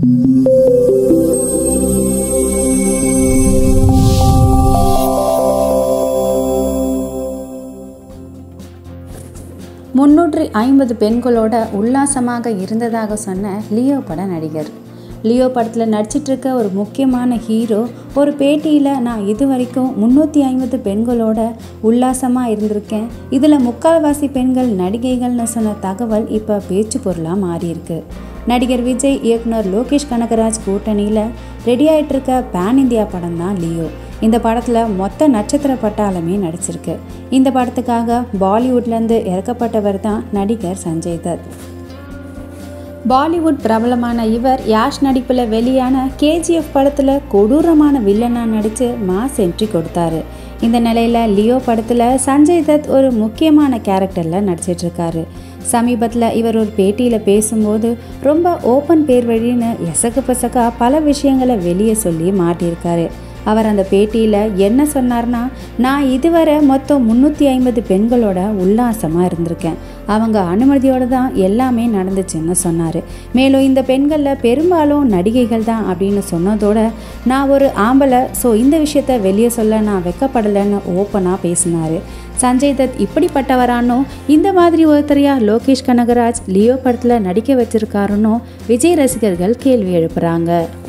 முன்னூற்றி ஐம்பது பெண்களோட உல்லாசமாக இருந்ததாக சொன்ன லியோ பட நடிகர் லியோ படத்தில் நடிச்சிட்டு இருக்க ஒரு முக்கியமான ஹீரோ ஒரு பேட்டியில் நான் இது வரைக்கும் முந்நூற்றி ஐம்பது பெண்களோட உல்லாசமாக இருந்திருக்கேன் இதில் முக்கால்வாசி பெண்கள் நடிகைகள்னு சொன்ன தகவல் இப்போ பேச்சு பொருளாக மாறியிருக்கு நடிகர் விஜய் இயக்குனர் லோகேஷ் கனகராஜ் கூட்டணியில் ரெடி ஆயிட்டு இருக்க பேன் இந்தியா படம் தான் லியோ இந்த படத்தில் மொத்த நட்சத்திர பட்டாளமே நடிச்சிருக்கு இந்த படத்துக்காக பாலிவுட்லேருந்து இறக்கப்பட்டவர் தான் நடிகர் சஞ்சய் தத் பாலிவுட் பிரபலமான இவர் யாஷ் நடிப்பில் வெளியான கேஜிஎஃப் படத்தில் கொடூரமான வில்லனாக நடித்து மாஸ் என்ட்ரி கொடுத்தாரு இந்த நிலையில் லியோ படத்தில் சஞ்சய் தத் ஒரு முக்கியமான கேரக்டரில் நடிச்சிட்டு இருக்காரு சமீபத்தில் இவர் ஒரு பேட்டியில் பேசும்போது ரொம்ப ஓப்பன் பேர் வழின்னு எசக்கு பசக்கா பல விஷயங்களை வெளியே சொல்லி மாட்டியிருக்காரு அவர் அந்த பேட்டியில் என்ன சொன்னார்னா நான் இதுவரை மொத்தம் முந்நூற்றி ஐம்பது பெண்களோட உல்லாசமாக இருந்திருக்கேன் அவங்க அனுமதியோடு தான் எல்லாமே நடந்துச்சுன்னு சொன்னார் மேலும் இந்த பெண்களில் பெரும்பாலும் நடிகைகள் தான் அப்படின்னு சொன்னதோட நான் ஒரு ஆம்பளை ஸோ இந்த விஷயத்த வெளியே சொல்ல நான் வெக்கப்படலைன்னு ஓப்பனாக பேசினார் சஞ்சய் தத் இப்படிப்பட்டவரானோ இந்த மாதிரி ஒருத்தரையா லோகேஷ் கனகராஜ் லியோ படத்தில் நடிக்க வச்சிருக்காருன்னோ விஜய் ரசிகர்கள் கேள்வி எழுப்புறாங்க